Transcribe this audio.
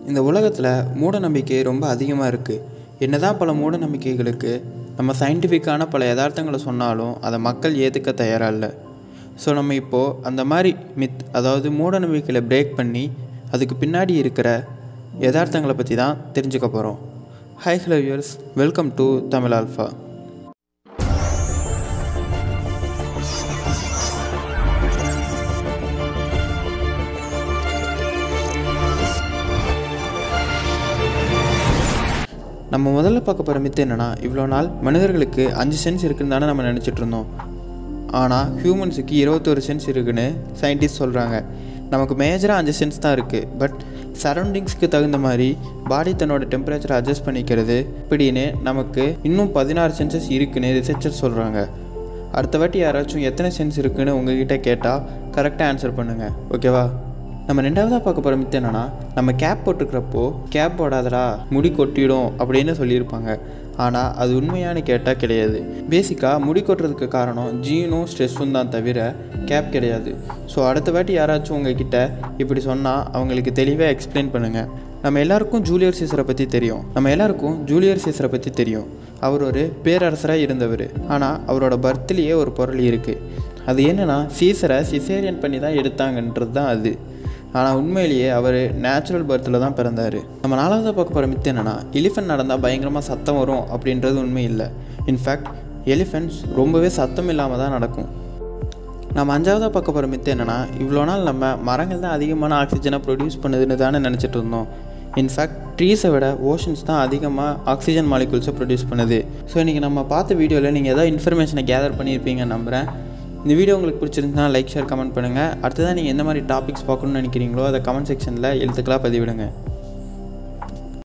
இந்த உலகத்தில் மூட நம்பிக்கை ரொம்ப அதிகமாக இருக்குது என்னதான் பல மூட நம்பிக்கைகளுக்கு நம்ம சயின்டிஃபிக்கான பல யதார்த்தங்களை சொன்னாலும் அதை மக்கள் ஏற்றுக்க தயாராக இல்லை ஸோ நம்ம இப்போது அந்த மாதிரி மித் அதாவது மூட நம்பிக்கையில் பிரேக் பண்ணி அதுக்கு பின்னாடி இருக்கிற யதார்த்தங்களை பற்றி தான் தெரிஞ்சுக்க போகிறோம் hi hello viewers welcome to Tamil Alpha நம்ம முதல்ல பார்க்க போகிற மித்து என்னென்னா இவ்வளோ நாள் மனிதர்களுக்கு அஞ்சு சென்ஸ் இருக்குன்னு தானே நம்ம நினச்சிட்டு இருந்தோம் ஆனால் ஹியூமன்ஸுக்கு இருபத்தொரு சென்ஸ் இருக்குன்னு சயின்டிஸ்ட் சொல்கிறாங்க நமக்கு மேஜராக அஞ்சு சென்ஸ் தான் இருக்குது பட் சரௌண்டிங்ஸ்க்கு தகுந்த மாதிரி பாடி தன்னோட டெம்பரேச்சரை அட்ஜஸ்ட் பண்ணிக்கிறது இப்படின்னு நமக்கு இன்னும் பதினாறு சென்சஸ் இருக்குன்னு ரிசர்ச்சர் சொல்கிறாங்க அடுத்த வாட்டி யாராச்சும் எத்தனை சென்ஸ் இருக்குன்னு உங்ககிட்ட கேட்டால் கரெக்டாக ஆன்சர் பண்ணுங்கள் ஓகேவா நம்ம ரெண்டாவதாக பார்க்க போகிற மித்து என்னென்னா நம்ம கேப் போட்டுக்கிறப்போ கேப் போடாதடா முடி கொட்டிடும் அப்படின்னு சொல்லியிருப்பாங்க ஆனால் அது உண்மையானு கேட்டால் கிடையாது பேசிக்காக முடி கொட்டுறதுக்கு காரணம் ஜீனும் ஸ்ட்ரெஸ்ஸும் தான் தவிர கேப் கிடையாது ஸோ அடுத்த வாட்டி யாராச்சும் உங்ககிட்ட இப்படி சொன்னால் அவங்களுக்கு தெளிவாக எக்ஸ்பிளைன் பண்ணுங்கள் நம்ம எல்லாருக்கும் ஜூலியர் சீசரை பற்றி தெரியும் நம்ம எல்லாருக்கும் ஜூலியர் சீசரை பற்றி தெரியும் அவர் ஒரு பேரரசராக இருந்தவர் ஆனால் அவரோட பர்த்லேயே ஒரு பொருள் இருக்குது அது என்னென்னா சீசரை சிசேரியன் பண்ணி தான் எடுத்தாங்கன்றது தான் அது ஆனால் உண்மையிலேயே அவர் நேச்சுரல் பர்த்தில் தான் பிறந்தார் நம்ம நாலாவது பார்க்க போகிற மித்து என்னென்னா எலிஃபென்ட் நடந்தால் பயங்கரமாக சத்தம் வரும் அப்படின்றது உண்மை இல்லை இன்ஃபேக்ட் எலிஃபென்ட்ஸ் ரொம்பவே சத்தம் இல்லாமல் தான் நடக்கும் நம்ம அஞ்சாவதாக பார்க்க போகிற மித்து என்னென்னா இவ்வளோ நாள் நம்ம மரங்கள் தான் அதிகமான ஆக்சிஜனை ப்ரொடியூஸ் பண்ணுதுன்னு தானே நினச்சிட்டு இருந்தோம் இன்ஃபேக்ட் ட்ரீஸை விட ஓஷன்ஸ் தான் அதிகமாக ஆக்சிஜன் மாலிகுல்ஸை ப்ரொடியூஸ் பண்ணுது ஸோ இன்றைக்கி நம்ம பார்த்த வீடியோவில் நீங்கள் ஏதாவது இன்ஃபர்மேஷனை கேதர் பண்ணியிருப்பீங்கன்னு நம்புகிறேன் இந்த வீடியோ உங்களுக்கு பிடிச்சிருந்துச்சுன்னா லைக் ஷேர் கமெண்ட் பண்ணுங்கள் அடுத்ததான் நீங்கள் எந்த மாதிரி டாபிக்ஸ் பார்க்கணுன்னு நினைக்கிறீங்களோ அதை கமெண்ட் செக்ஷனில் எழுத்துக்களாக பதிவிடுங்க